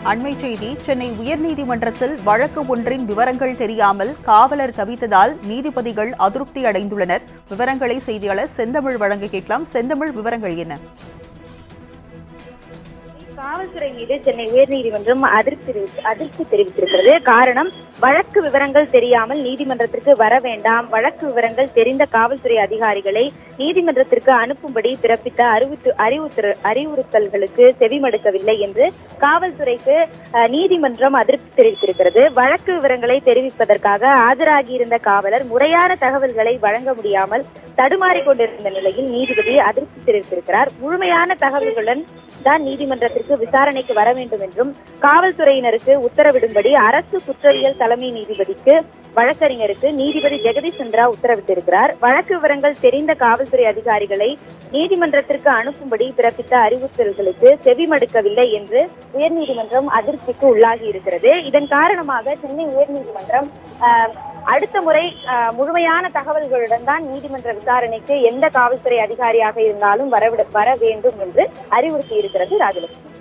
அண்மை செய்தி சென்னை உயர்நீதிமன்றத்தில் வழக்கு ஒன்றின் விவரங்கள் தெரியாமல் காவலர் தவித்ததால் நீதிபதிகள் அதிருப்தி அடைந்துள்ளனர் விவரங்களை செய்தியாளர் செந்தமிழ் வழங்க கேட்கலாம் செந்தமிழ் விவரங்கள் என்ன காவல்துறை மீது சென்னை உயர்நீதிமன்றம் அதிர்ச்சி தெரிவி- அதிர்ச்சி தெரிவித்திருக்கிறது காரணம் வழக்கு விவரங்கள் தெரியாமல் நீதிமன்றத்திற்கு வர வேண்டாம் வழக்கு விவரங்கள் தெரிந்த காவல்துறை அதிகாரிகளை நீதிமன்றத்திற்கு அனுப்பும்படி பிறப்பித்த அறிவுத்து அறிவுறுத்தல் அறிவுறுத்தல்களுக்கு செவிமடுக்கவில்லை என்று காவல்துறைக்கு அஹ், நீதிமன்றம் அதிருப்தி தெரிவித்திருக்கிறது வழக்கு விவரங்களை தெரிவிப்பதற்காக ஆஜராகியிருந்த காவலர் முறையான தகவல்களை வழங்க முடியாமல் தடுமாறிக் கொண்டிருந்த நிலையில் நீதிபதி அதிருப்தி தெரிவித்திருக்கிறார் முழுமையான தகவல்களுடன் தான் நீதிமன்றத்திற்கு விசாரணைக்கு வர வேண்டும் என்றும் காவல்துறையினருக்கு உத்தரவிடும்படி அரசு குற்றவியல் தலைமை நீதிபதிக்கு வழக்கறிஞருக்கு நீதிபதி ஜெகதீஷ் சந்திரா உத்தரவிட்டிருக்கிறார் வழக்கு விவரங்கள் தெரிந்த காவல்துறை அதிகாரிகளை நீதிமன்றத்திற்கு அனுப்பும்படி பிறப்பித்த அறிவுறுத்தல்களுக்கு செவிமடுக்கவில்லை என்று உயர்நீதிமன்றம் அதிர்ச்சிக்கு உள்ளாகி இருக்கிறது இதன் காரணமாக சென்னை உயர்நீதிமன்றம் ஆஹ், அடுத்த முறை ஆஹ், முழுமையான தகவல்களுடன் தான் நீதிமன்ற விசாரணைக்கு எந்த காவல்துறை அதிகாரியாக இருந்தாலும் வரவிட வர வேண்டும் என்று அறிவுறுத்தி இருக்கிறது ராஜலட்சுமி